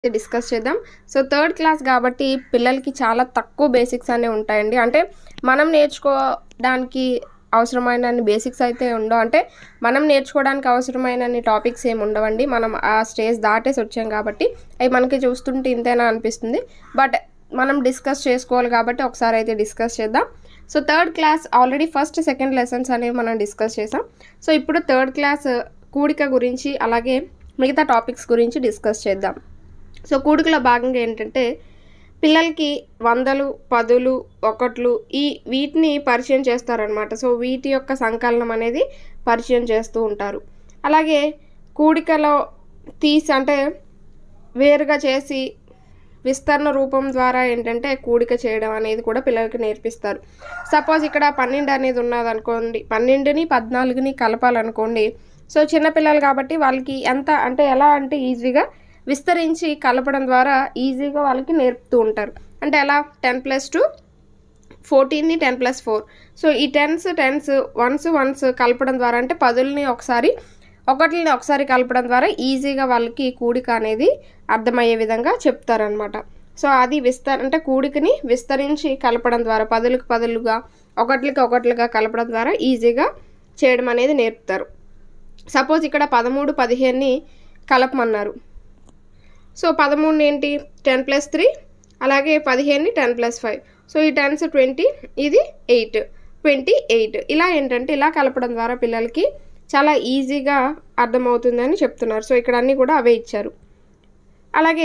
discuss చేద్దాం so third class కాబట్టి పిల్లలకి చాలా తక్కువ బేసిక్స్ అనేవి ఉంటాయండి అంటే మనం నేర్చుకోవడానికి అవసరమైన బేసిక్స్ అయితే ఉండవు అంటే మనం నేర్చుకోవడానికి అవసరమైన టాపిక్స్ ఏమి ఉండవండి మనం ఆ స్టేజ్ దాటేసి వచ్చాం కాబట్టి అవి మనకి చూస్తుంటే ఇంతేనా అనిపిస్తుంది బట్ మనం డిస్కస్ చేసుకోవాలి కాబట్టి ఒకసారి అయితే డిస్కస్ చేద్దాం so third class already first second lessons అనేవి మనం డిస్కస్ చేసాం సో ఇప్పుడు థర్డ్ క్లాస్ కూడిక గురించి అలాగే మిగతా టాపిక్స్ గురించి డిస్కస్ చేద్దాం సో కూడికలో భాగంగా ఏంటంటే పిల్లలకి వందలు పదులు ఒకట్లు ఈ వీటిని పరిచయం చేస్తారనమాట సో వీటి యొక్క సంకలనం అనేది పరిచయం చేస్తూ ఉంటారు అలాగే కూడికలో తీసి అంటే వేరుగా చేసి విస్తరణ రూపం ద్వారా ఏంటంటే కూడిక చేయడం అనేది కూడా పిల్లలకి నేర్పిస్తారు సపోజ్ ఇక్కడ పన్నెండు అనేది ఉన్నది అనుకోండి పన్నెండుని పద్నాలుగుని కలపాలనుకోండి సో చిన్నపిల్లలు కాబట్టి వాళ్ళకి ఎంత అంటే ఎలా అంటే ఈజీగా విస్తరించి కలపడం ద్వారా ఈజీగా వాళ్ళకి నేర్పుతూ ఉంటారు అంటే ఎలా టెన్ ప్లస్ టూ ఫోర్టీన్ని టెన్ ప్లస్ ఫోర్ సో ఈ టెన్స్ టెన్స్ వన్స్ వన్స్ కలపడం ద్వారా అంటే పదుల్ని ఒకసారి ఒకటిని ఒకసారి కలపడం ద్వారా ఈజీగా వాళ్ళకి కూడిక అనేది అర్థమయ్యే విధంగా చెప్తారనమాట సో అది విస్తర అంటే కూడికని విస్తరించి కలపడం ద్వారా పదులకు పదులుగా ఒకట్లకి ఒకట్లుగా కలపడం ద్వారా ఈజీగా చేయడం అనేది నేర్పుతారు సపోజ్ ఇక్కడ పదమూడు పదిహేనుని కలపమన్నారు సో పదమూడు ఏంటి టెన్ ప్లస్ త్రీ అలాగే పదిహేను టెన్ ప్లస్ ఫైవ్ సో ఈ టెన్స్ ట్వంటీ ఇది ఎయిట్ ట్వంటీ ఎయిట్ ఇలా ఏంటంటే ఇలా కలపడం ద్వారా పిల్లలకి చాలా ఈజీగా అర్థమవుతుందని చెప్తున్నారు సో ఇక్కడ అన్నీ కూడా అవే ఇచ్చారు అలాగే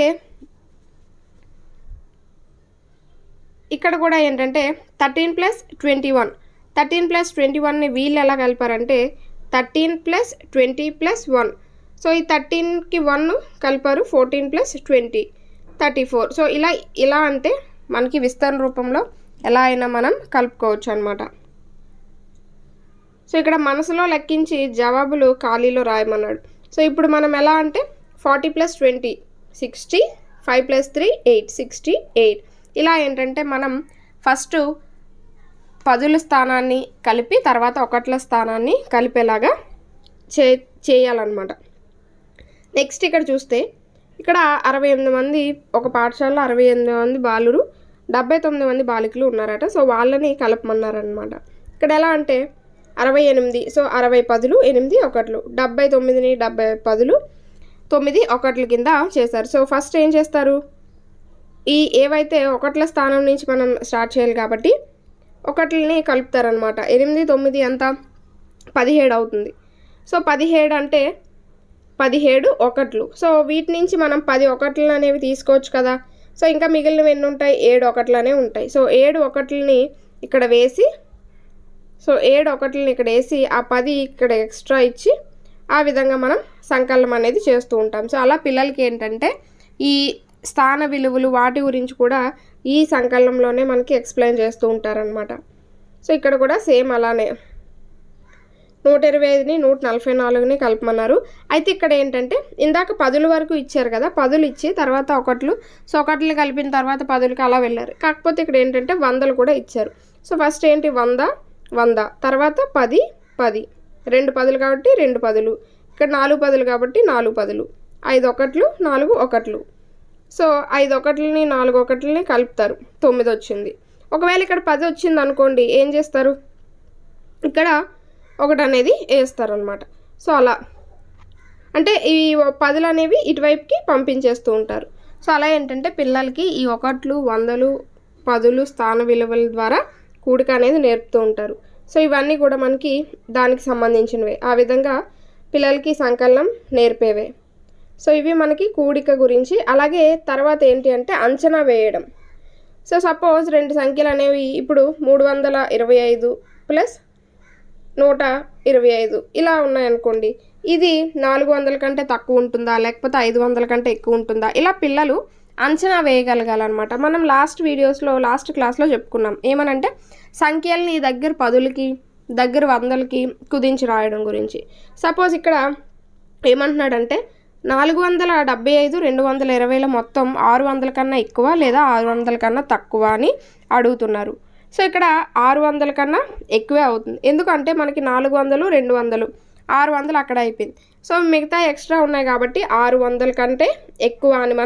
ఇక్కడ కూడా ఏంటంటే thirteen plus twenty one thirteen plus twenty వన్ని వీళ్ళు ఎలా కలిపారంటే thirteen plus twenty plus one so ఈ థర్టీన్కి వన్ కలిపారు fourteen plus twenty thirty four so ఇలా ఇలా అంటే మనకి విస్తరణ రూపంలో ఎలా అయినా మనం కలుపుకోవచ్చు అనమాట సో ఇక్కడ మనసులో లెక్కించి జవాబులు ఖాళీలో రాయమన్నాడు సో ఇప్పుడు మనం ఎలా అంటే forty plus twenty sixty five plus three eight sixty eight ఇలా ఏంటంటే మనం ఫస్ట్ పదుల స్థానాన్ని కలిపి తర్వాత ఒకట్ల స్థానాన్ని కలిపేలాగా చే చేయాలన్నమాట నెక్స్ట్ ఇక్కడ చూస్తే ఇక్కడ అరవై ఎనిమిది మంది ఒక పాఠశాలలో అరవై ఎనిమిది మంది బాలురు డెబ్బై తొమ్మిది మంది బాలికలు ఉన్నారట సో వాళ్ళని కలపమన్నారనమాట ఇక్కడ ఎలా అంటే అరవై ఎనిమిది సో అరవై పదులు ఎనిమిది ఒకట్లు డెబ్బై తొమ్మిదిని డెబ్బై పదులు తొమ్మిది ఒకట్ల కింద చేశారు సో ఫస్ట్ ఏం చేస్తారు ఈ ఏవైతే ఒకట్ల స్థానం నుంచి మనం స్టార్ట్ చేయాలి కాబట్టి ఒకట్లని కలుపుతారనమాట ఎనిమిది తొమ్మిది ఎంత పదిహేడు అవుతుంది సో పదిహేడు అంటే పదిహేడు ఒకట్లు సో వీటి నుంచి మనం పది ఒకట్లు అనేవి తీసుకోవచ్చు కదా సో ఇంకా మిగిలినవి ఎన్ని ఉంటాయి ఏడు ఒకట్లు అనేవి ఉంటాయి సో ఏడు ఒకట్లని ఇక్కడ వేసి సో ఏడు ఒకట్లని ఇక్కడ వేసి ఆ పది ఇక్కడ ఎక్స్ట్రా ఇచ్చి ఆ విధంగా మనం సంకలనం అనేది చేస్తూ ఉంటాం సో అలా పిల్లలకి ఏంటంటే ఈ స్థాన విలువలు వాటి గురించి కూడా ఈ సంకలనంలోనే మనకి ఎక్స్ప్లెయిన్ చేస్తూ ఉంటారనమాట సో ఇక్కడ కూడా సేమ్ అలానే నూట ఇరవై ఐదుని నూట నలభై నాలుగుని కలపమన్నారు అయితే ఇక్కడ ఏంటంటే ఇందాక పదుల వరకు ఇచ్చారు కదా పదులు ఇచ్చి తర్వాత ఒకట్లు సో ఒకట్లు కలిపిన తర్వాత పదులకి అలా వెళ్ళారు కాకపోతే ఇక్కడ ఏంటంటే వందలు కూడా ఇచ్చారు సో ఫస్ట్ ఏంటి వంద వంద తర్వాత పది పది రెండు పదులు కాబట్టి రెండు పదులు ఇక్కడ నాలుగు పదులు కాబట్టి నాలుగు పదులు ఐదు ఒకట్లు నాలుగు ఒకట్లు సో ఐదు ఒకట్లని నాలుగు ఒకట్లని కలుపుతారు తొమ్మిది వచ్చింది ఒకవేళ ఇక్కడ పది వచ్చింది అనుకోండి ఏం చేస్తారు ఇక్కడ ఒకటి అనేది వేస్తారనమాట సో అలా అంటే ఈ పదులు అనేవి ఇటువైపుకి పంపించేస్తూ ఉంటారు సో అలా ఏంటంటే పిల్లలకి ఈ ఒకట్లు వందలు పదులు స్థాన విలువల ద్వారా కూడిక అనేది నేర్పుతూ ఉంటారు సో ఇవన్నీ కూడా మనకి దానికి సంబంధించినవే ఆ విధంగా పిల్లలకి సంకలనం నేర్పేవే సో ఇవి మనకి కూడిక గురించి అలాగే తర్వాత ఏంటి అంటే అంచనా వేయడం సో సపోజ్ రెండు సంఖ్యలు అనేవి ఇప్పుడు మూడు వందల ఇరవై ఐదు ప్లస్ నూట ఇరవై ఐదు ఇలా ఉన్నాయనుకోండి ఇది నాలుగు వందల కంటే తక్కువ ఉంటుందా లేకపోతే ఐదు వందల కంటే ఎక్కువ ఉంటుందా ఇలా పిల్లలు అంచనా వేయగలగాలన్నమాట మనం లాస్ట్ వీడియోస్లో లాస్ట్ క్లాస్లో చెప్పుకున్నాం ఏమనంటే సంఖ్యల్ని దగ్గర పదులకి దగ్గర వందలకి కుదించి రాయడం గురించి సపోజ్ ఇక్కడ ఏమంటున్నాడంటే నాలుగు వందల డెబ్బై ఐదు రెండు వందల ఇరవైలో మొత్తం ఆరు వందల కన్నా ఎక్కువ లేదా ఆరు వందల కన్నా తక్కువ అని అడుగుతున్నారు సో ఇక్కడ ఆరు వందల కన్నా ఎక్కువే అవుతుంది ఎందుకంటే మనకి నాలుగు వందలు రెండు వందలు ఆరు వందలు అక్కడ అయిపోయింది సో మిగతా ఎక్స్ట్రా ఉన్నాయి కాబట్టి ఆరు వందల కంటే ఎక్కువ అని మనం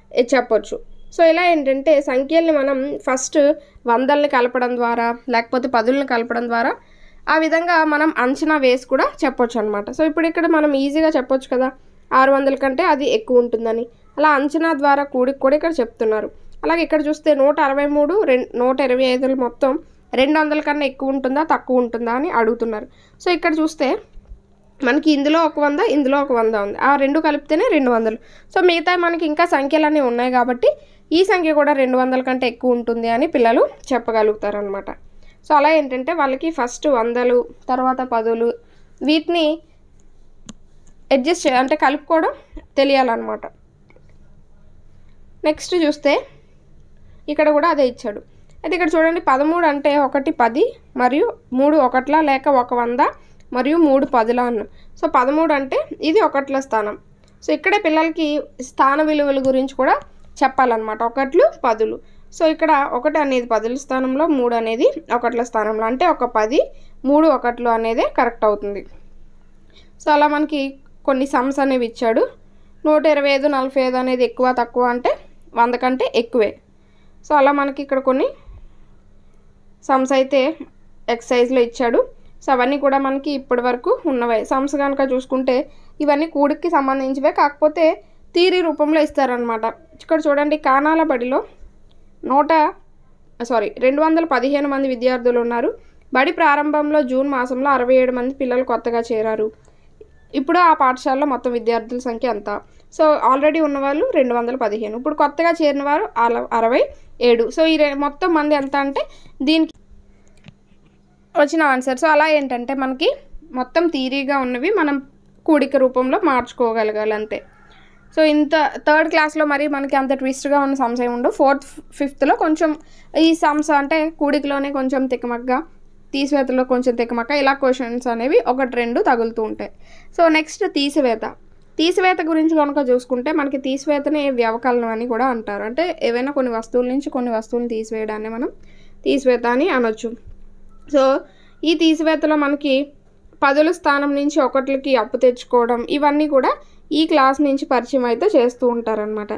చెప్పొచ్చు సో ఇలా ఏంటంటే సంఖ్యల్ని మనం ఫస్ట్ వందల్ని కలపడం ద్వారా లేకపోతే పదుల్ని కలపడం ద్వారా ఆ విధంగా మనం అంచనా వేసి కూడా చెప్పొచ్చు అనమాట సో ఇప్పుడు ఇక్కడ మనం ఈజీగా చెప్పొచ్చు కదా ఆరు వందల కంటే అది ఎక్కువ ఉంటుందని అలా అంచనా ద్వారా కూడికి కూడా ఇక్కడ చెప్తున్నారు అలాగే ఇక్కడ చూస్తే నూట అరవై మూడు రెండు నూట ఇరవై ఐదులు మొత్తం రెండు వందల కన్నా ఎక్కువ ఉంటుందా తక్కువ ఉంటుందా అని అడుగుతున్నారు సో ఇక్కడ చూస్తే మనకి ఇందులో ఒక వంద ఇందులో ఒక వంద ఉంది ఆ రెండు కలిపితేనే రెండు వందలు సో మిగతా మనకి ఇంకా సంఖ్యలన్నీ ఉన్నాయి కాబట్టి ఈ సంఖ్య కూడా రెండు వందల కంటే ఎక్కువ ఉంటుంది అని పిల్లలు చెప్పగలుగుతారు అనమాట సో అలా ఏంటంటే వాళ్ళకి ఫస్ట్ వందలు తర్వాత పదులు వీటిని అడ్జస్ట్ చే అంటే కలుపుకోవడం తెలియాలన్నమాట నెక్స్ట్ చూస్తే ఇక్కడ కూడా అదే ఇచ్చాడు అయితే ఇక్కడ చూడండి పదమూడు అంటే ఒకటి పది మరియు మూడు ఒకట్ల లేక ఒక వంద మరియు మూడు పదుల అన్న సో పదమూడు అంటే ఇది ఒకట్ల స్థానం సో ఇక్కడే పిల్లలకి స్థాన విలువల గురించి కూడా చెప్పాలన్నమాట ఒకట్లు పదులు సో ఇక్కడ ఒకటి అనేది పదుల స్థానంలో మూడు అనేది ఒకట్ల స్థానంలో అంటే ఒక పది మూడు ఒకట్లు అనేది కరెక్ట్ అవుతుంది సో అలా మనకి కొన్ని సమ్స్ అనేవి ఇచ్చాడు నూట ఇరవై ఐదు నలభై ఐదు అనేది ఎక్కువ తక్కువ అంటే వంద కంటే ఎక్కువే సో అలా మనకి ఇక్కడ కొన్ని సమ్స్ అయితే ఎక్సైజ్లో ఇచ్చాడు సో అవన్నీ కూడా మనకి ఇప్పటి వరకు ఉన్నవే సమ్స్ కనుక చూసుకుంటే ఇవన్నీ కూడికి సంబంధించివే కాకపోతే తీరి రూపంలో ఇస్తారనమాట ఇక్కడ చూడండి కానాల బడిలో నూట సారీ రెండు వందల పదిహేను మంది విద్యార్థులు ఉన్నారు బడి ప్రారంభంలో జూన్ మాసంలో అరవై ఏడు మంది పిల్లలు కొత్తగా చేరారు ఇప్పుడు ఆ పాఠశాలలో మొత్తం విద్యార్థుల సంఖ్య ఎంత సో ఆల్రెడీ ఉన్నవాళ్ళు రెండు వందల పదిహేను ఇప్పుడు కొత్తగా చేరిన వారు అల అరవై ఏడు సో ఈ రె- మొత్తం మంది ఎంత అంటే దీనికి వచ్చిన ఆన్సర్ సో అలా ఏంటంటే మనకి మొత్తం థీరీగా ఉన్నవి మనం కూడిక రూపంలో మార్చుకోగలగాలి అంతే సో ఇంత థర్డ్ క్లాస్లో మరి మనకి అంత ట్విస్ట్గా ఉన్న సమ్స్ ఏమి ఉండవు ఫోర్త్ ఫిఫ్త్లో కొంచెం ఈ సమ్స్ అంటే కూడికలోనే కొంచెం తికమకగా తీసివేతలో కొంచెం తికమక ఇలా క్వశ్చన్స్ అనేవి ఒకటి రెండు తగులుతూ ఉంటాయి సో నెక్స్ట్ తీసివేత తీసివేత గురించి కనుక చూసుకుంటే మనకి తీసివేతని వ్యవకలనం అని కూడా అంటారు అంటే ఏవైనా కొన్ని వస్తువుల నుంచి కొన్ని వస్తువులను తీసివేయడాన్ని మనం తీసివేత అని అనొచ్చు సో ఈ తీసివేతలో మనకి పదుల స్థానం నుంచి ఒకటికి అప్పు తెచ్చుకోవడం ఇవన్నీ కూడా ఈ క్లాస్ నుంచి పరిచయం అయితే చేస్తూ ఉంటారనమాట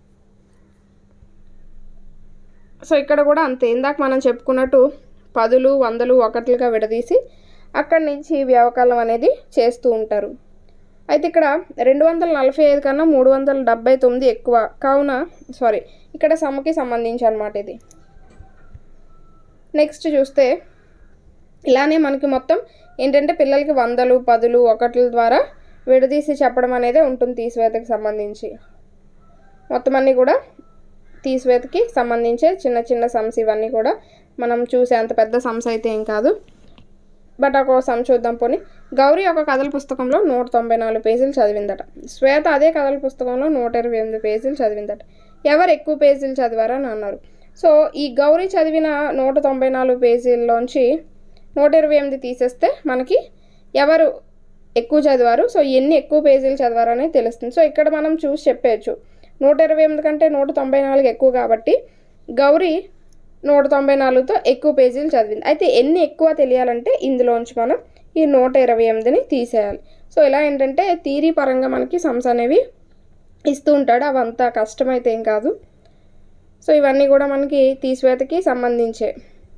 సో ఇక్కడ కూడా అంతే ఇందాక మనం చెప్పుకున్నట్టు పదులు వందలు ఒకట్లుగా విడదీసి అక్కడి నుంచి వ్యవకలనం అనేది చేస్తూ ఉంటారు అయితే ఇక్కడ రెండు వందల నలభై ఐదు కన్నా మూడు వందల డెబ్బై తొమ్మిది ఎక్కువ కావున సారీ ఇక్కడ సమ్మకి సంబంధించి అనమాట ఇది నెక్స్ట్ చూస్తే ఇలానే మనకి మొత్తం ఏంటంటే పిల్లలకి వందలు పదులు ఒకట్ల ద్వారా విడదీసి చెప్పడం అనేది ఉంటుంది తీసివేతకి సంబంధించి మొత్తం అన్నీ కూడా తీసివేతకి సంబంధించే చిన్న చిన్న సమ్స్ ఇవన్నీ కూడా మనం చూసే అంత పెద్ద సమ్స్ అయితే ఏం కాదు బట్ ఒక సమ్ చూద్దాం పోనీ గౌరీ ఒక కథల పుస్తకంలో నూట తొంభై నాలుగు పేజీలు చదివిందట శ్వేత అదే కథల పుస్తకంలో నూట ఇరవై ఎనిమిది పేజీలు చదివిందట ఎవరు ఎక్కువ పేజీలు చదివారని అన్నారు సో ఈ గౌరీ చదివిన నూట తొంభై నాలుగు పేజీల్లోంచి నూట ఇరవై ఎనిమిది తీసేస్తే మనకి ఎవరు ఎక్కువ చదివారు సో ఎన్ని ఎక్కువ పేజీలు చదివారు అనేది తెలుస్తుంది సో ఇక్కడ మనం చూసి చెప్పేయచ్చు నూట ఇరవై ఎనిమిది కంటే నూట తొంభై నాలుగు ఎక్కువ కాబట్టి గౌరీ నూట తొంభై నాలుగుతో ఎక్కువ పేజీలు చదివింది అయితే ఎన్ని ఎక్కువ తెలియాలంటే ఇందులోంచి మనం ఈ నూట ఇరవై ఎనిమిదిని తీసేయాలి సో ఇలా ఏంటంటే థీరీ పరంగా మనకి సమ్స్ అనేవి ఇస్తూ ఉంటాడు అవంతా కష్టమైతే ఏం కాదు సో ఇవన్నీ కూడా మనకి తీసివేతకి సంబంధించే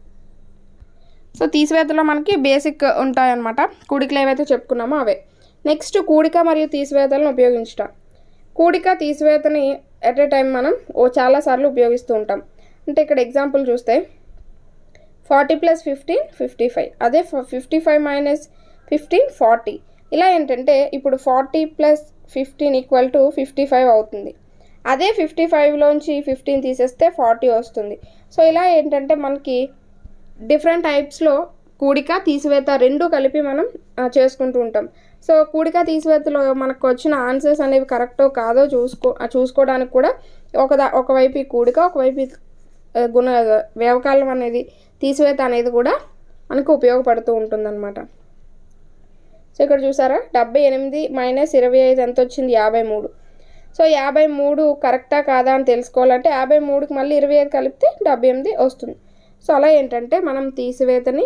సో తీసివేతలో మనకి బేసిక్ ఉంటాయన్నమాట కూడికలు ఏవైతే చెప్పుకున్నామో అవే నెక్స్ట్ కూడిక మరియు తీసివేతలను ఉపయోగించుట కూడిక తీసివేతని ఎట్ ఏ టైం మనం ఓ చాలాసార్లు ఉపయోగిస్తూ ఉంటాం అంటే ఇక్కడ ఎగ్జాంపుల్ చూస్తే forty plus fifteen fifty five అదే fifty five minus fifteen forty ఇలా ఏంటంటే ఇప్పుడు forty plus fifteen equal to fifty five అవుతుంది అదే ఫిఫ్టీ ఫైవ్లోంచి ఫిఫ్టీన్ తీసేస్తే ఫార్టీ వస్తుంది సో ఇలా ఏంటంటే మనకి డిఫరెంట్ టైప్స్లో కూడిక తీసివేత రెండు కలిపి మనం ఆ, చేసుకుంటూ ఉంటాం సో కూడిక తీసివేతలో మనకు వచ్చిన ఆన్సర్స్ అనేవి కరెక్టో కాదో చూసుకో ఆ, చూసుకోవడానికి కూడా ఒక దా ఒకవైపు ఈ కూడిక ఒకవైపు ఈ, ఆ, గుణ వ్యవకాలం అనేది తీసివేత అనేది కూడా మనకు ఉపయోగపడుతూ ఉంటుందన్నమాట సో ఇక్కడ చూసారా డెబ్బై ఎనిమిది మైనస్ ఇరవై ఐదు ఎంత వచ్చింది యాభై మూడు సో యాభై మూడు కరెక్టా కాదా అని తెలుసుకోవాలంటే యాభై మూడుకి మళ్ళీ ఇరవై ఐదు కలిపితే డెబ్బై ఎనిమిది వస్తుంది సో అలా ఏంటంటే మనం తీసివేతని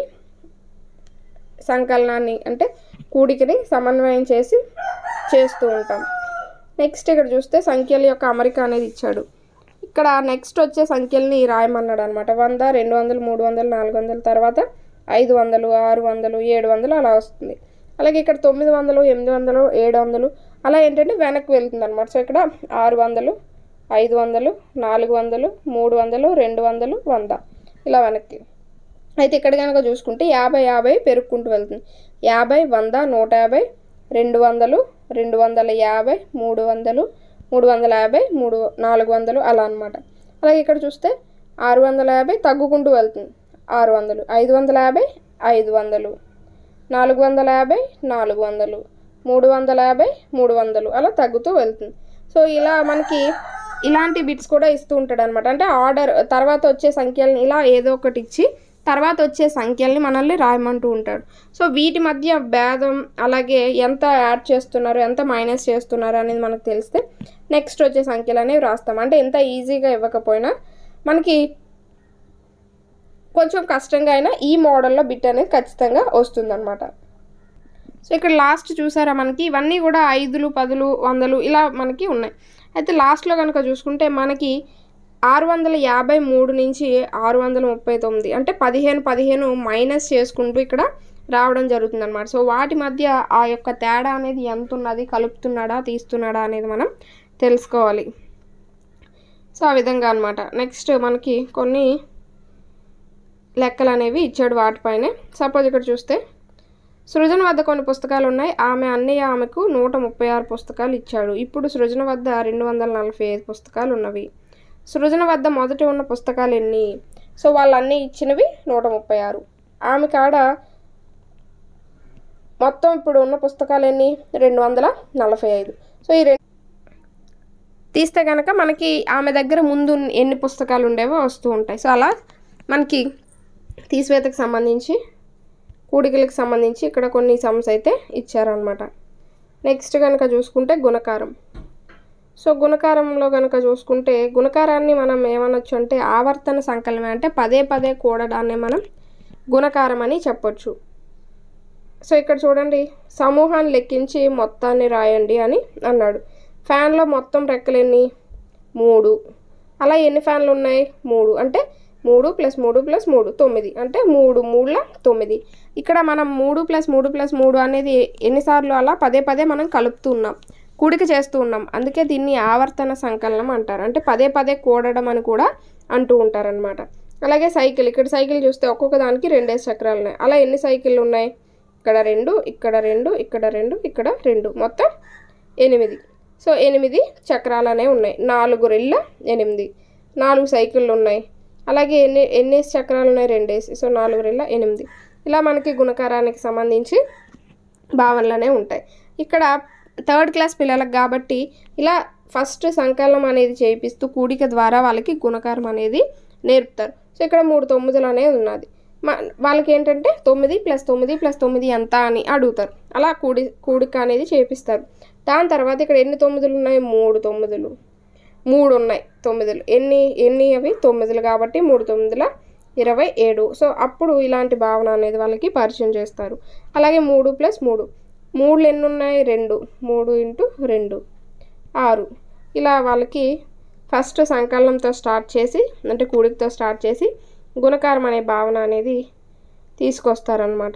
సంకలనాన్ని అంటే కూడికని సమన్వయం చేసి చేస్తూ ఉంటాం నెక్స్ట్ ఇక్కడ చూస్తే సంఖ్యల యొక్క అమరిక అనేది ఇచ్చాడు ఇక్కడ నెక్స్ట్ వచ్చే సంఖ్యల్ని రాయమన్నాడు అనమాట వంద రెండు వందలు మూడు వందలు నాలుగు వందలు తర్వాత ఐదు వందలు ఆరు వందలు ఏడు వందలు అలా వస్తుంది అలాగే ఇక్కడ తొమ్మిది వందలు ఎనిమిది వందలు ఏడు వందలు అలా ఏంటంటే వెనక్కి వెళ్తుంది అనమాట సో ఇక్కడ ఆరు వందలు ఐదు వందలు నాలుగు వందలు మూడు వందలు రెండు వందలు వంద ఇలా వెనక్కి అయితే ఇక్కడ కనుక చూసుకుంటే యాభై యాభై పెరుక్కుంటూ వెళ్తుంది యాభై వంద నూట యాభై రెండు వందలు రెండు వందల యాభై మూడు వందలు మూడు వందల యాభై మూడు నాలుగు వందలు అలా అనమాట అలాగే ఇక్కడ చూస్తే ఆరు వందల యాభై తగ్గుకుంటూ వెళ్తుంది ఆరు వందలు ఐదు వందల యాభై ఐదు వందలు నాలుగు వందల యాభై నాలుగు వందలు మూడు వందల యాభై మూడు వందలు అలా తగ్గుతూ వెళ్తుంది సో ఇలా మనకి ఇలాంటి బిట్స్ కూడా ఇస్తూ ఉంటాడు అనమాట అంటే ఆర్డర్ తర్వాత వచ్చే సంఖ్యల్ని ఇలా ఏదో ఒకటి ఇచ్చి తర్వాత వచ్చే సంఖ్యల్ని మనల్ని రాయమంటూ ఉంటాడు సో వీటి మధ్య భేదం అలాగే ఎంత యాడ్ చేస్తున్నారు ఎంత మైనస్ చేస్తున్నారు అనేది మనకు తెలిస్తే నెక్స్ట్ వచ్చే సంఖ్యలు అనేవి రాస్తాం అంటే ఎంత ఈజీగా ఇవ్వకపోయినా మనకి కొంచెం కష్టంగా అయినా ఈ మోడల్లో బిట్ అనేది ఖచ్చితంగా వస్తుందన్నమాట సో ఇక్కడ లాస్ట్ చూసారా మనకి ఇవన్నీ కూడా ఐదులు పదులు వందలు ఇలా మనకి ఉన్నాయి అయితే లాస్ట్లో కనుక చూసుకుంటే మనకి ఆరు వందల యాభై మూడు నుంచి ఆరు వందల ముప్పై తొమ్మిది అంటే పదిహేను పదిహేను మైనస్ చేసుకుంటూ ఇక్కడ రావడం జరుగుతుంది అనమాట సో వాటి మధ్య ఆ యొక్క తేడా అనేది ఎంత ఉన్నది కలుపుతున్నాడా తీస్తున్నాడా అనేది మనం తెలుసుకోవాలి సో ఆ విధంగా అనమాట నెక్స్ట్ మనకి కొన్ని లెక్కలు అనేవి ఇచ్చాడు వాటిపైనే సపోజ్ ఇక్కడ చూస్తే సృజన వద్ద కొన్ని పుస్తకాలు ఉన్నాయి ఆమె అన్నయ్య ఆమెకు నూట ముప్పై ఆరు పుస్తకాలు ఇచ్చాడు ఇప్పుడు సృజన వద్ద రెండు వందల నలభై ఐదు పుస్తకాలు ఉన్నవి సృజన వద్ద మొదట ఉన్న పుస్తకాలు ఎన్ని సో వాళ్ళన్నీ ఇచ్చినవి నూట ముప్పై ఆరు ఆమె కాడ మొత్తం ఇప్పుడు ఉన్న పుస్తకాలు ఎన్ని రెండు వందల నలభై ఐదు సో ఈ రెండు తీస్తే కనుక మనకి ఆమె దగ్గర ముందు ఎన్ని పుస్తకాలు ఉండేవో వస్తూ ఉంటాయి సో అలా మనకి తీసివేతకు సంబంధించి కూడికలకు సంబంధించి ఇక్కడ కొన్ని సమ్స్ అయితే ఇచ్చారనమాట నెక్స్ట్ కనుక చూసుకుంటే గుణకారం సో గుణకారంలో కనుక చూసుకుంటే గుణకారాన్ని మనం ఏమనొచ్చు అంటే ఆవర్తన సంకలనం అంటే పదే పదే కూడడాన్ని మనం గుణకారం అని చెప్పొచ్చు సో ఇక్కడ చూడండి సమూహాన్ని లెక్కించి మొత్తాన్ని రాయండి అని అన్నాడు ఫ్యాన్లో మొత్తం రెక్కలు ఎన్ని మూడు అలా ఎన్ని ఫ్యాన్లు ఉన్నాయి మూడు అంటే మూడు ప్లస్ మూడు ప్లస్ మూడు తొమ్మిది అంటే మూడు మూడుల తొమ్మిది ఇక్కడ మనం మూడు ప్లస్ మూడు ప్లస్ మూడు అనేది ఎన్నిసార్లు అలా పదే పదే మనం కలుపుతూ ఉన్నాం కూడిక చేస్తూ ఉన్నాం అందుకే దీన్ని ఆవర్తన సంకలనం అంటారు అంటే పదే పదే కూడడం అని కూడా అంటూ ఉంటారనమాట అలాగే సైకిల్ ఇక్కడ సైకిల్ చూస్తే ఒక్కొక్క దానికి రెండేసి చక్రాలు ఉన్నాయి అలా ఎన్ని సైకిళ్ళు ఉన్నాయి ఇక్కడ రెండు ఇక్కడ రెండు ఇక్కడ రెండు ఇక్కడ రెండు మొత్తం ఎనిమిది సో ఎనిమిది చక్రాలు అనేవి ఉన్నాయి నాలుగు రెళ్ళ ఎనిమిది నాలుగు సైకిళ్ళు ఉన్నాయి అలాగే ఎన్ని ఎన్నేసి చక్రాలు ఉన్నాయి రెండేసి సో నాలుగు రెళ్ళ ఎనిమిది ఇలా మనకి గుణకారానికి సంబంధించి భావనలనే ఉంటాయి ఇక్కడ థర్డ్ క్లాస్ పిల్లలకు కాబట్టి ఇలా ఫస్ట్ సంకలనం అనేది చేపిస్తూ కూడిక ద్వారా వాళ్ళకి గుణకారం అనేది నేర్పుతారు సో ఇక్కడ మూడు తొమ్మిదిలు అనేది ఉన్నది మా వాళ్ళకి ఏంటంటే తొమ్మిది ప్లస్ తొమ్మిది ప్లస్ తొమ్మిది ఎంత అని అడుగుతారు అలా కూడి కూడిక అనేది చేపిస్తారు దాని తర్వాత ఇక్కడ ఎన్ని తొమ్మిదిలు ఉన్నాయి మూడు తొమ్మిదిలు మూడు ఉన్నాయి తొమ్మిదిలు ఎన్ని ఎన్ని అవి తొమ్మిదిలు కాబట్టి మూడు తొమ్మిదిల ఇరవై ఏడు సో అప్పుడు ఇలాంటి భావన అనేది వాళ్ళకి పరిచయం చేస్తారు అలాగే మూడు ప్లస్ మూడు మూడులు ఎన్ని ఉన్నాయి రెండు మూడు ఇంటూ రెండు ఆరు ఇలా వాళ్ళకి ఫస్ట్ సంకలనంతో స్టార్ట్ చేసి అంటే కూడికతో స్టార్ట్ చేసి గుణకారం అనే భావన అనేది తీసుకొస్తారనమాట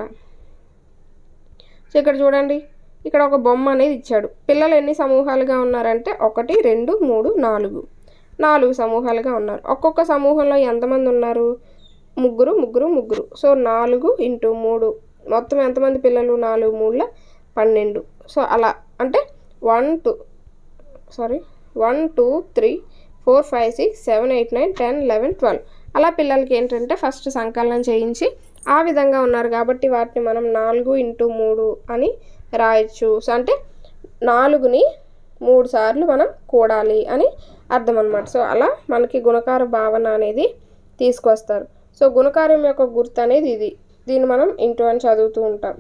సో ఇక్కడ చూడండి ఇక్కడ ఒక బొమ్మ అనేది ఇచ్చాడు పిల్లలు ఎన్ని సమూహాలుగా ఉన్నారంటే ఒకటి రెండు మూడు నాలుగు నాలుగు సమూహాలుగా ఉన్నారు ఒక్కొక్క సమూహంలో ఎంతమంది ఉన్నారు ముగ్గురు ముగ్గురు ముగ్గురు సో నాలుగు ఇంటూ మూడు మొత్తం ఎంతమంది పిల్లలు నాలుగు మూడుల పన్నెండు సో అలా అంటే one two sorry one two three four five six seven eight nine ten eleven twelve అలా పిల్లలకి ఏంటంటే ఫస్ట్ సంకలనం చేయించి ఆ విధంగా ఉన్నారు కాబట్టి వాటిని మనం నాలుగు ఇంటూ మూడు అని రాయొచ్చు సో అంటే నాలుగుని మూడు సార్లు మనం కూడాలి అని అర్థం అనమాట సో అలా మనకి గుణకార భావన అనేది తీసుకొస్తారు సో గుణకారం యొక్క గుర్తు అనేది ఇది దీన్ని మనం ఇంటూ అని చదువుతూ ఉంటాం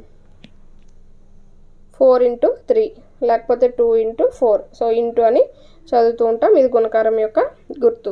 ఫోర్ ఇంటూ త్రీ లేకపోతే two into four so into అని చదువుతూ ఉంటాం ఇది గుణకారం యొక్క గుర్తు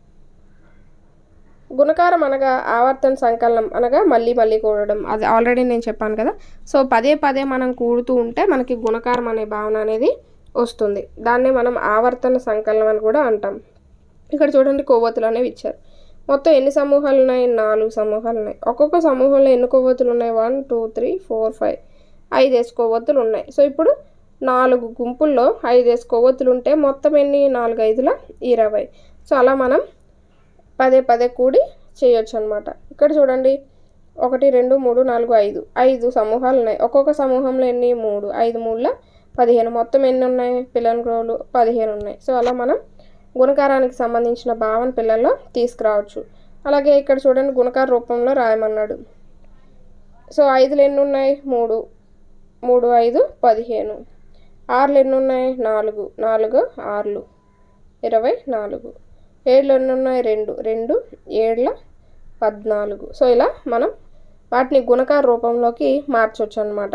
గుణకారం అనగా ఆవర్తన సంకలనం అనగా మళ్ళీ మళ్ళీ కూడడం అది ఆల్రెడీ నేను చెప్పాను కదా సో పదే పదే మనం కూడుతూ ఉంటే మనకి గుణకారం అనే భావన అనేది వస్తుంది దాన్నే మనం ఆవర్తన సంకలనం అని కూడా అంటాం ఇక్కడ చూడండి కొవ్వొత్తులు అనేవి ఇచ్చారు మొత్తం ఎన్ని సమూహాలు ఉన్నాయి నాలుగు సమూహాలు ఉన్నాయి ఒక్కొక్క సమూహంలో ఎన్ని కొవ్వొత్తులు ఉన్నాయి one two three four five ఐదేసి కొవ్వొత్తులు ఉన్నాయి సో ఇప్పుడు నాలుగు గుంపుల్లో ఐదేసి కొవ్వొత్తులు ఉంటే మొత్తం ఎన్ని నాలుగు ఐదుల ఇరవై సో అలా మనం పదే పదే కూడి చేయొచ్చు అనమాట ఇక్కడ చూడండి ఒకటి రెండు మూడు నాలుగు ఐదు ఐదు సమూహాలు ఉన్నాయి ఒక్కొక్క సమూహంలో ఎన్ని మూడు ఐదు మూడుల పదిహేను మొత్తం ఎన్ని ఉన్నాయి పిల్లల గ్రోవులు పదిహేను ఉన్నాయి సో అలా మనం గుణకారానికి సంబంధించిన భావన పిల్లల్లో తీసుకురావచ్చు అలాగే ఇక్కడ చూడండి గుణకార రూపంలో రాయమన్నాడు సో ఐదులు ఎన్ని ఉన్నాయి మూడు మూడు ఐదు పదిహేను ఆరులు ఎన్ని ఉన్నాయి నాలుగు నాలుగు ఆరులు ఇరవై నాలుగు ఏళ్ళు ఎన్ని ఉన్నాయి రెండు రెండు ఏళ్ళ పద్నాలుగు సో ఇలా మనం వాటిని గుణకార రూపంలోకి మార్చవచ్చు అనమాట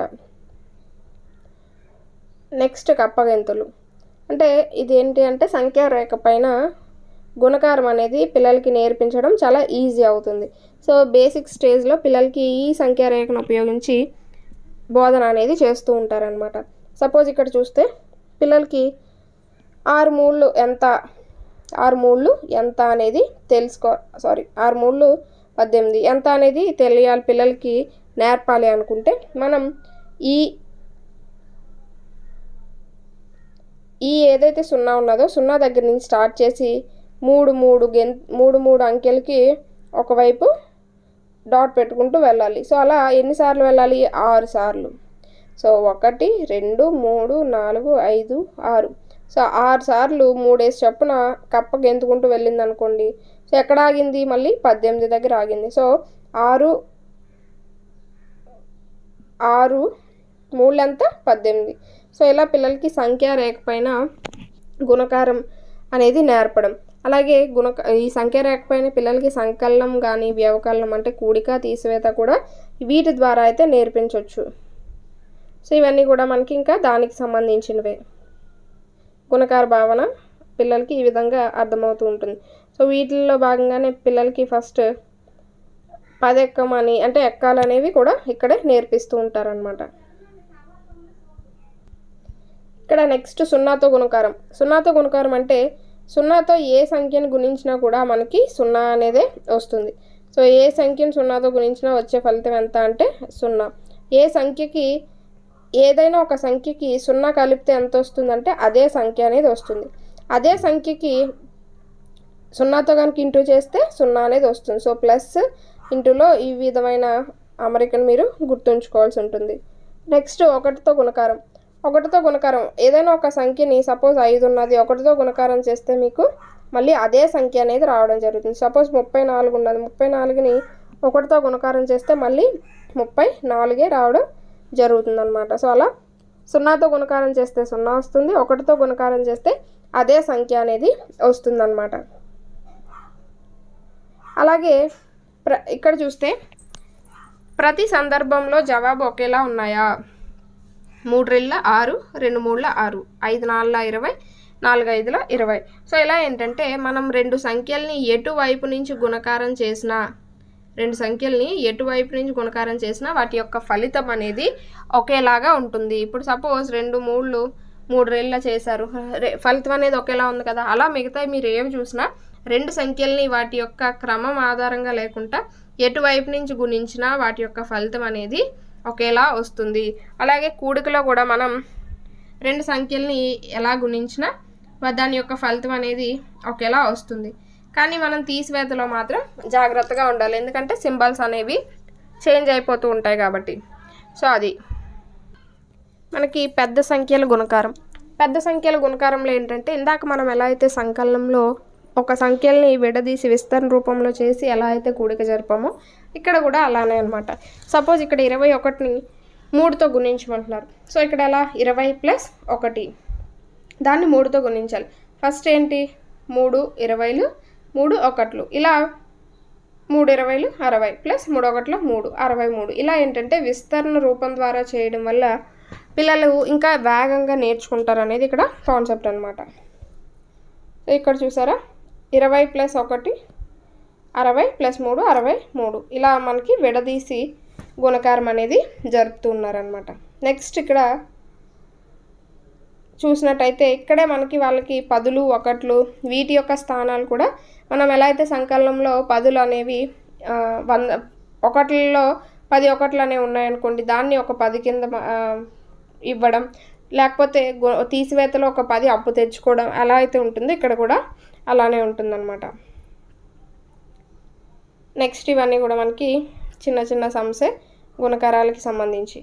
నెక్స్ట్ కప్పగెంతులు అంటే ఇది ఏంటి అంటే సంఖ్యా రేఖ పైన గుణకారం అనేది పిల్లలకి నేర్పించడం చాలా ఈజీ అవుతుంది సో బేసిక్ స్టేజ్లో పిల్లలకి ఈ సంఖ్యా రేఖను ఉపయోగించి బోధన అనేది చేస్తూ ఉంటారనమాట సపోజ్ ఇక్కడ చూస్తే పిల్లలకి ఆరు మూళ్ళు ఎంత ఆరు మూళ్ళు ఎంత అనేది తెలుసుకో సారీ ఆరు మూళ్ళు పద్దెనిమిది ఎంత అనేది తెలియాలి పిల్లలకి నేర్పాలి అనుకుంటే మనం ఈ ఈ ఏదైతే సున్నా ఉన్నదో సున్నా దగ్గర నుంచి స్టార్ట్ చేసి మూడు మూడు గెన్ మూడు మూడు అంకెలకి ఒకవైపు డాట్ పెట్టుకుంటూ వెళ్ళాలి సో అలా ఎన్నిసార్లు వెళ్ళాలి ఆరు సార్లు సో ఒకటి రెండు మూడు నాలుగు ఐదు ఆరు సో ఆరు సార్లు మూడేసి చొప్పున కప్ప గెంతుకుంటూ వెళ్ళింది అనుకోండి సో ఎక్కడ ఆగింది మళ్ళీ పద్దెనిమిది దగ్గర ఆగింది సో ఆరు ఆరు మూళ్ళెంత పద్దెనిమిది సో ఇలా పిల్లలకి సంఖ్యా రేఖ పైన గుణకారం అనేది నేర్పడం అలాగే గుణ ఈ సంఖ్యా రేఖ పైన పిల్లలకి సంకలనం కానీ వ్యవకలనం అంటే కూడిక తీసివేత కూడా వీటి ద్వారా అయితే నేర్పించవచ్చు సో ఇవన్నీ కూడా మనకి ఇంకా దానికి సంబంధించినవే గుణకార భావన పిల్లలకి ఈ విధంగా అర్థమవుతూ ఉంటుంది సో వీటిల్లో భాగంగానే పిల్లలకి ఫస్ట్ పదెక్కమని అంటే ఎక్కాలు అనేవి కూడా ఇక్కడే నేర్పిస్తూ ఉంటారనమాట ఇక్కడ నెక్స్ట్ సున్నాతో గుణకారం సున్నాతో గుణకారం అంటే సున్నాతో ఏ సంఖ్యను గుణించినా కూడా మనకి సున్నా అనేదే వస్తుంది సో ఏ సంఖ్యను సున్నాతో గుణించినా వచ్చే ఫలితం ఎంత అంటే సున్నా ఏ సంఖ్యకి ఏదైనా ఒక సంఖ్యకి సున్నా కలిపితే ఎంత వస్తుందంటే అదే సంఖ్య అనేది వస్తుంది అదే సంఖ్యకి సున్నాతో కనుక ఇంటూ చేస్తే సున్నా అనేది వస్తుంది సో ప్లస్ ఇంటూలో ఈ విధమైన అమరికను మీరు గుర్తుంచుకోవాల్సి ఉంటుంది నెక్స్ట్ ఒకటితో గుణకారం ఒకటితో గుణకారం ఏదైనా ఒక సంఖ్యని సపోజ్ ఐదు ఉన్నది ఒకటితో గుణకారం చేస్తే మీకు మళ్ళీ అదే సంఖ్య అనేది రావడం జరుగుతుంది సపోజ్ ముప్పై నాలుగు ఉన్నది ముప్పై నాలుగుని ఒకటితో గుణకారం చేస్తే మళ్ళీ ముప్పై నాలుగే రావడం జరుగుతుంది అనమాట సో అలా సున్నాతో గుణకారం చేస్తే సున్నా వస్తుంది ఒకటితో గుణకారం చేస్తే అదే సంఖ్య అనేది వస్తుందన్నమాట అలాగే ప్ర ఇక్కడ చూస్తే ప్రతి సందర్భంలో జవాబు ఒకేలా ఉన్నాయా మూడు రెళ్ళ ఆరు రెండు మూడుల ఆరు ఐదు నాలుగుల ఇరవై నాలుగు ఐదుల ఇరవై సో ఇలా ఏంటంటే మనం రెండు సంఖ్యల్ని ఎటువైపు నుంచి గుణకారం చేసినా రెండు సంఖ్యల్ని ఎటువైపు నుంచి గుణకారం చేసినా వాటి యొక్క ఫలితం అనేది ఒకేలాగా ఉంటుంది ఇప్పుడు సపోజ్ రెండు మూడులు మూడు రెళ్ళ చేశారు రే ఫలితం అనేది ఒకేలా ఉంది కదా అలా మిగతా మీరు ఏమి చూసినా రెండు సంఖ్యల్ని వాటి యొక్క క్రమం ఆధారంగా లేకుండా ఎటువైపు నుంచి గుణించినా వాటి యొక్క ఫలితం అనేది ఒకేలా వస్తుంది అలాగే కూడికలో కూడా మనం రెండు సంఖ్యల్ని ఎలా గుణించినా వా- దాని యొక్క ఫలితం అనేది ఒకేలా వస్తుంది కానీ మనం తీసివేతలో మాత్రం జాగ్రత్తగా ఉండాలి ఎందుకంటే సింబల్స్ అనేవి చేంజ్ అయిపోతూ ఉంటాయి కాబట్టి సో అది మనకి పెద్ద సంఖ్యల గుణకారం పెద్ద సంఖ్యల గుణకారంలో ఏంటంటే ఇందాక మనం ఎలా అయితే సంకలనంలో ఒక సంఖ్యల్ని విడదీసి విస్తరణ రూపంలో చేసి ఎలా అయితే కూడిక జరిపామో ఇక్కడ కూడా అలానే అనమాట సపోజ్ ఇక్కడ ఇరవై ఒకటిని మూడుతో గుణించమంటున్నారు సో ఇక్కడ ఎలా ఇరవై ప్లస్ ఒకటి దాన్ని మూడుతో గుణించాలి ఫస్ట్ ఏంటి మూడు ఇరవైలు మూడు ఒకట్లు ఇలా మూడు ఇరవైలు అరవై ప్లస్ మూడు ఒకట్లో మూడు అరవై మూడు ఇలా ఏంటంటే విస్తరణ రూపం ద్వారా చేయడం వల్ల పిల్లలు ఇంకా వేగంగా నేర్చుకుంటారు అనేది ఇక్కడ కాన్సెప్ట్ అనమాట ఇక్కడ చూసారా ఇరవై ప్లస్ ఒకటి అరవై ప్లస్ మూడు అరవై మూడు ఇలా మనకి విడదీసి గుణకారం అనేది జరుపుతున్నారనమాట నెక్స్ట్ ఇక్కడ చూసినట్టయితే ఇక్కడే మనకి వాళ్ళకి పదులు ఒకట్లు వీటి యొక్క స్థానాలు కూడా మనం ఎలా అయితే సంకలనంలో పదులు అనేవి ఆ, వంద ఒకట్లలో పది ఒకట్లు అనేవి ఉన్నాయనుకోండి దాన్ని ఒక పది కింద ఆ, ఇవ్వడం లేకపోతే గు- తీసివేతలో ఒక పది అప్పు తెచ్చుకోవడం ఎలా అయితే ఉంటుందో ఇక్కడ కూడా అలానే ఉంటుందన్నమాట నెక్స్ట్ ఇవన్నీ కూడా మనకి చిన్న చిన్న సంసే గుణకారాలకి సంబంధించి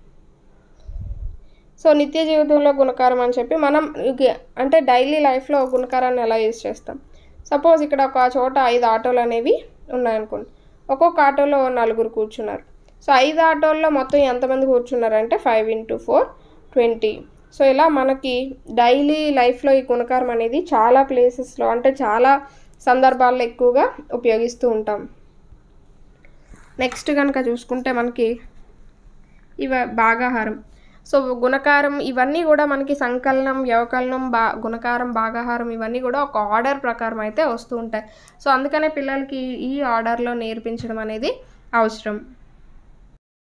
సో నిత్య జీవితంలో గుణకారం అని చెప్పి మనం ఇక- అంటే డైలీ లైఫ్లో గుణకారాన్ని ఎలా యూజ్ చేస్తాం సపోజ్ ఇక్కడ ఒక చోట ఐదు ఆటోలు అనేవి ఉన్నాయనుకోండి ఒక్కొక్క ఆటోలో నలుగురు కూర్చున్నారు సో ఐదు ఆటోల్లో మొత్తం ఎంతమంది కూర్చున్నారంటే five into four twenty so ఇలా మనకి డైలీ లైఫ్లో ఈ గుణకారం అనేది చాలా ప్లేసెస్లో అంటే చాలా సందర్భాల్లో ఎక్కువగా ఉపయోగిస్తూ ఉంటాం నెక్స్ట్ కనుక చూసుకుంటే మనకి ఇవ భాగాహారం సో గుణకారం ఇవన్నీ కూడా మనకి సంకలనం వ్యవకలనం బా గుణకారం భాగాహారం ఇవన్నీ కూడా ఒక ఆర్డర్ ప్రకారం అయితే వస్తూ ఉంటాయి సో అందుకనే పిల్లలకి ఈ ఆర్డర్లో నేర్పించడం అనేది అవసరం